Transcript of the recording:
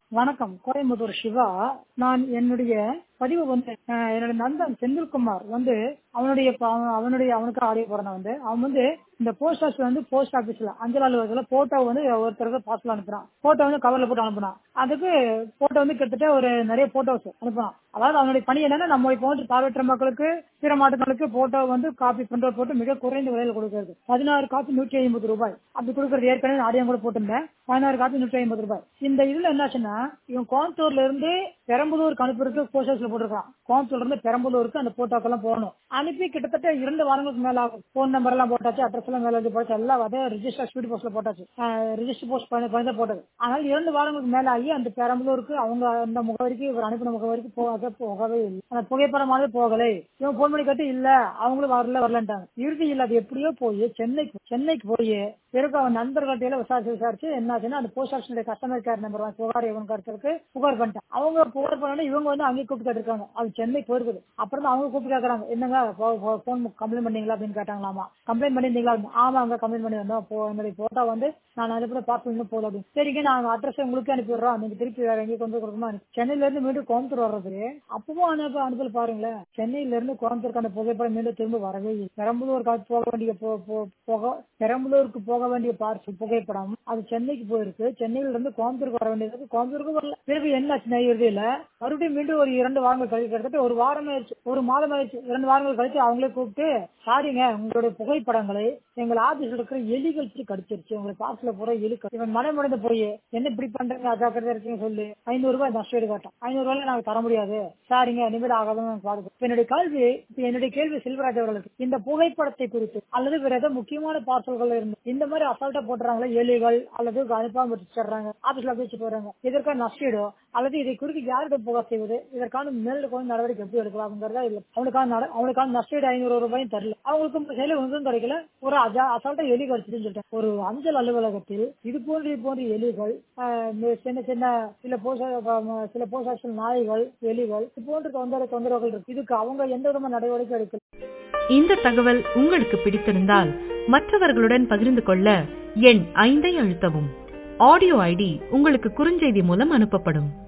வணக்கம் கோயம்புத்தூர் சிவா நான் என்னுடைய பதிவு வந்து அஹ், என்னுடைய நண்பன் செந்தில்குமார் வந்து அவனுடைய ப- அவன் அவனுடைய அவனுக்கு ஆடியோ போறேன் வந்து அவன் வந்து இந்த போஸ்ட் ஆஃபீஸ் வந்து போஸ்ட் ஆபீஸ்ல அஞ்சல் அலுவலகத்துல போட்டோ வந்து ஒருத்தருக்கு பார்சல் அனுப்புறான் போட்டோ வந்து கவர்ல போட்டு அனுப்புனான் அதுக்கு போட்டோ வந்து கிட்டத்தட்ட ஒரு நிறைய போட்டோஸ் அனுப்புனான் அதாவது அவனுடைய பணி என்னன்னா நம்ம போன்ற பார்வையற்ற மக்களுக்கு பிற மாட்டுகளுக்கு போட்டோ வந்து காப்பி பிரிண்ட் அவுட் போட்டு மிக குறைந்த விலையில கொடுக்கறது பதினாறு காப்பி நூற்றி ஐம்பது ரூபாய் அப்படி கொடுக்கறது ஏற்கனவே ஆடியோ கூட போட்டிருந்தேன் பதினாறு காப்பி நூற்றி ஐம்பது ரூபாய் இந்த இதுல என்னாச்சுன்னா இவன் கோயம்புத்தூர்ல இருந்து பெரம்பலூருக்கு அனுப்புறதுக்கு போஸ்ட் ஆஃபீஸ்ல போட்டிருக்கான் கோயம்புத்தூர்ல இருந்து பெரம்பலூருக்கு அந்த போட்டோக்கள் எல்லாம் போகணும் அனுப்பி கிட்டத்தட்ட இரண்டு வாரங்களுக்கு மேல ஆகும் போன் நம்பர் எல்லாம் போட்டாச்சு அட்ரஸ் எல்லாம் மேல எழுதி போட்டாச்சு எல்லாம் அதே ரிஜிஸ்டர் ஸ்பீட் போஸ்ட்ல போட்டாச்சு ரிஜிஸ்டர் போஸ்ட் பண்ணி பண்ணி தான் போட்டது ஆனால் இரண்டு வாரங்களுக்கு மேல ஆகி அந்த பெரம்பலூருக்கு அவங்க அந்த முகவரிக்கு இவர் அனுப்பின முகவரிக்கு போக போகவே இல்லை அந்த புகைப்படமானது போகலை இவன் போன் பண்ணி கட்டி இல்ல அவங்களும் வரல வரலன்ட்டாங்க இறுதியில் அது எப்படியோ போய் சென்னைக்கு சென்னைக்கு போய் பிறகு அவன் நண்பர்கள்ட்ட விசாரிச்சு விசாரிச்சு என்னாச்சுன்னா அந்த போஸ்ட் ஆஃபீஸுடைய கஸ்டமர் கேர் நம்பர் வாங்கி புகார் இவங்க கருத்துக்கு புகார் பண்ணிட்டான் அவங்க புகார் பண்ணோட இவங்க வந்து அங்கேயே கூப்பிட்டு கேட்டிருக்காங்க அது சென்னைக்கு போயிருக்குது அப்புறம் தான் அவங்க கூப்பிட்டு கேட்கறாங்க என்னங்க போன் கம்ப்ளைண்ட் பண்ணீங்களா அப்படின்னு கேட்டாங்களாமா கம்ப்ளைண்ட் பண்ணிருந்தீங்களா ஆமா அங்க கம்ப்ளைண்ட் பண்ணி வந்தோம் போ என்னுடைய போட்டோ வந்து நான் அனுப்பின பார்சல் இன்னும் போகல அப்படின்னு சரிங்க நாங்க அட்ரஸ் உங்களுக்கு அனுப்பிடுறோம் நீங்க திருப்பி வேற எங்கேயும் கொண்டு கொடுக்குமா சென்னையில இருந்து மீண்டும் கோயம்புத்தூர் வர்றது அப்பவும் அனுப்ப அனுப்பல் பாருங்களேன் சென்னையில இருந்து கோயம்புத்தூருக்கு அந்த புகைப்படம் மீண்டும் திரும்ப வரவே இல்லை பெரம்பலூருக்கு அது போக வேண்டிய போ- போ- போக பெரம்பலூருக்கு போக வேண்டிய பார்சல் புகைப்படம் அது சென்னைக்கு போயிருக்கு சென்னையில இருந்து கோயம்புத்தூருக்கு வர வேண்டியது கோயம்புத்தூருக்கு வரல பிறகு என்ன இறுதியில மறுபடியும் மீண்டும் ஒரு இரண்டு வாரங்கள் கழிச்சு கிட்டத்தட்ட ஒரு வாரம் ஆயிடுச்சு ஒரு மாதம் ஆயிடுச்சு இரண்டு வாரங்கள் கழிச்சு அவங்களே கூப்பிட்டு சாரிங்க உங்களுடைய புகைப்படங்களை எங்கள் ஆபீஸ்ல இருக்கிற எலிகள் பிடிச்சு கடிச்சிருச்சு உங்களுக்கு பார்சல பூரா எலி கடி- இவன் மனமுடைந்து போய் என்ன இப்படி பண்றீங்க அஜாக்கிரதை இருக்கீங்க சொல்லி ஐநூறு ரூபாய் நஷ்டம் காட்டும் ஐநூறு ரூபாய் நாங்க தர முடியாது சாரிங்க இனிமேல் ஆகாதுன்னு பாருங்க இப்ப என்னுடைய கேள்வி இப்ப என்னுடைய கேள்வி செல்வராஜ் அவர்களுக்கு இந்த புகைப்படத்தை குறித்து அல்லது வேற ஏதோ முக்கியமான பார்சல்கள் இருந்து இந்த மாதிரி அசால்ட்டா போட்டுறாங்களா எலிகள் அல்லது அனுப்பாம வச்சுடுறாங்க ஆபீஸ்ல அப்படியே வச்சுட்டு வராங்க இதற்கான நஷ்டம் அல்லது இதை குறித்து யாரிடம் புகார் செய்வது இதற்கான மேல் கொஞ்சம் நடவடிக்கை எப்படி எடுக்கலாம்ங்கிறதா இல்ல அவனுக்கான நட- அவனுக்கான நஷ்டீடு ஐநூறு ரூபாயும் தரல அவங்களுக்கும் செயல ஒன்றும் கிடைக்கல ஒரு அஜா- அசால்ட்டா எலி கடிச்சிட்டுன்னு சொல்லிட்டேன் ஒரு அஞ்சல் அலுவலகத்தில் இது போன்ற இது போன்ற எலிகள் ஆஹ், இந்த சின்ன சின்ன சில போஷ சில போஷாக்கள் நாய்கள் எலிகள் இது போன்ற தொந்தரவு தொந்தரவுகள் இருக்கு இதுக்கு அவங்க எந்த விதமான நடவடிக்கை எடுக்கல இந்த தகவல் உங்களுக்கு பிடித்திருந்தால் மற்றவர்களுடன் பகிர்ந்து கொள்ள எண் ஐந்தை அழுத்தவும் ஆடியோ ஐடி உங்களுக்கு குறுஞ்செய்தி மூலம் அனுப்பப்படும்